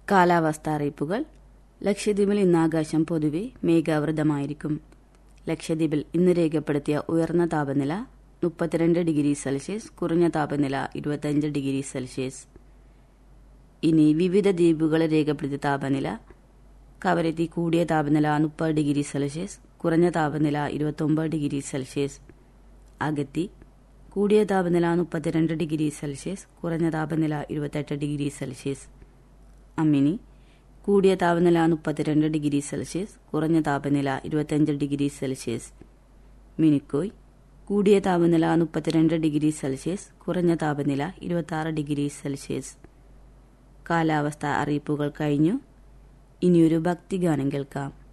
കാലാവസ്ഥ അറിയിപ്പുകൾ ലക്ഷദ്വീപിൽ ഇന്ന് ആകാശം പൊതുവെ മേഘാവൃതമായിരിക്കും ലക്ഷദ്വീപിൽ ഇന്ന് രേഖപ്പെടുത്തിയ ഉയർന്ന താപനില മുപ്പത്തിരണ്ട് ഡിഗ്രി സെൽഷ്യസ് കുറഞ്ഞ താപനില ഇരുപത്തിയഞ്ച് ഡിഗ്രി സെൽഷ്യസ് ഇനി വിവിധ ദ്വീപുകളിൽ രേഖപ്പെടുത്തിയ താപനില കവരത്തി കൂടിയ താപനില മുപ്പത് ഡിഗ്രി സെൽഷ്യസ് കുറഞ്ഞ താപനില ഇരുപത്തൊമ്പത് ഡിഗ്രി സെൽഷ്യസ് അഗത്തി കൂടിയ താപനില മുപ്പത്തിരണ്ട് ഡിഗ്രി സെൽഷ്യസ് കുറഞ്ഞ താപനില ഇരുപത്തെട്ട് ഡിഗ്രി സെൽഷ്യസ് അമ്മിനി കൂടിയ താപനില മുപ്പത്തിരണ്ട് ഡിഗ്രി സെൽഷ്യസ് കുറഞ്ഞ താപനില ഇരുപത്തഞ്ച് ഡിഗ്രി സെൽഷ്യസ് മിനിക്കോയ് കൂടിയ താപനില മുപ്പത്തിരണ്ട് ഡിഗ്രി സെൽഷ്യസ് കുറഞ്ഞ താപനില ഇരുപത്തി ഡിഗ്രി സെൽഷ്യസ് കാലാവസ്ഥ അറിയിപ്പുകൾ കഴിഞ്ഞു ഇനിയൊരു ഭക്തിഗാനം കേൾക്കാം